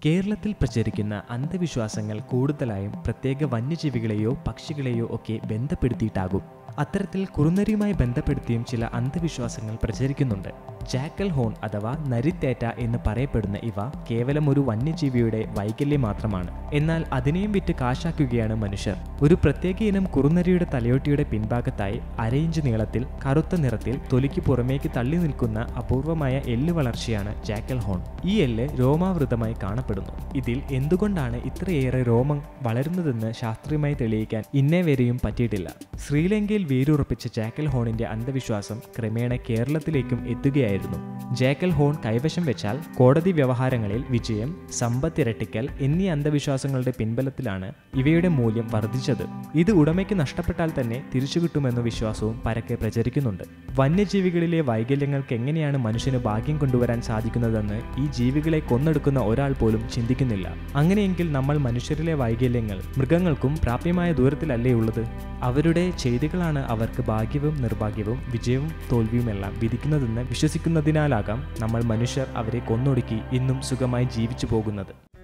കേരളത്തിൽ പ്രചരിക്കുന്ന അന്ധവിശ്വാസങ്ങൾ കൂടുതലായും പ്രത്യേക വന്യജീവികളെയോ പക്ഷികളെയോ ഒക്കെ ബന്ധപ്പെടുത്തിയിട്ടാകും അത്തരത്തിൽ കുറുനരിയുമായി ബന്ധപ്പെടുത്തിയും ചില അന്ധവിശ്വാസങ്ങൾ പ്രചരിക്കുന്നുണ്ട് ജാക്കൽ ഹോൺ അഥവാ നരിത്തേറ്റ എന്ന് പറയപ്പെടുന്ന ഇവ കേവലം ഒരു വന്യജീവിയുടെ വൈകല്യം മാത്രമാണ് എന്നാൽ അതിനെയും വിറ്റ് കാശാക്കുകയാണ് മനുഷ്യർ ഒരു പ്രത്യേക ഇനം കുറുനരിയുടെ തലയോട്ടിയുടെ പിൻഭാഗത്തായി അരയിഞ്ച് നീളത്തിൽ കറുത്ത നിറത്തിൽ തൊലിക്ക് പുറമേക്ക് തള്ളി നിൽക്കുന്ന അപൂർവമായ എല്ല് വളർച്ചയാണ് ജാക്കൽ ഹോൺ ഈ എല്ല് രോമാവൃതമായി കാണപ്പെടുന്നു ഇതിൽ എന്തുകൊണ്ടാണ് ഇത്രയേറെ രോമം വളരുന്നതെന്ന് ശാസ്ത്രീയമായി തെളിയിക്കാൻ ഇന്നേ വരെയും പറ്റിയിട്ടില്ല ശ്രീലങ്കയിൽ വേരുറപ്പിച്ച ജാക്കൽ ഹോണിന്റെ അന്ധവിശ്വാസം ക്രമേണ കേരളത്തിലേക്കും എത്തുകയായിരുന്നു ജാക്കൽ ഹോൺ കൈവശം വെച്ചാൽ കോടതി വ്യവഹാരങ്ങളിൽ വിജയം സമ്പത്ത് ഇരട്ടിക്കൽ എന്നീ അന്ധവിശ്വാസങ്ങളുടെ പിൻബലത്തിലാണ് ഇവയുടെ മൂല്യം വർദ്ധിച്ചത് ഇത് ഉടമയ്ക്ക് നഷ്ടപ്പെട്ടാൽ തന്നെ തിരിച്ചു കിട്ടുമെന്ന വിശ്വാസവും പരക്കെ പ്രചരിക്കുന്നുണ്ട് വന്യജീവികളിലെ വൈകല്യങ്ങൾക്ക് എങ്ങനെയാണ് മനുഷ്യന് ഭാഗ്യം കൊണ്ടുവരാൻ സാധിക്കുന്നതെന്ന് ഈ ജീവികളെ കൊന്നെടുക്കുന്ന ഒരാൾ പോലും ചിന്തിക്കുന്നില്ല അങ്ങനെയെങ്കിൽ നമ്മൾ മനുഷ്യരിലെ വൈകല്യങ്ങൾ മൃഗങ്ങൾക്കും പ്രാപ്യമായ ദൂരത്തിലല്ലേ ഉള്ളത് അവരുടെ ചെയ്തികളാണ് അവർക്ക് ഭാഗ്യവും നിർഭാഗ്യവും വിജയവും തോൽവിയുമെല്ലാം വിധിക്കുന്നതെന്ന് വിശ്വസിക്കുന്നതിനാലാകാം നമ്മൾ മനുഷ്യർ അവരെ കൊന്നൊടുക്കി ഇന്നും സുഖമായി ജീവിച്ചു പോകുന്നത്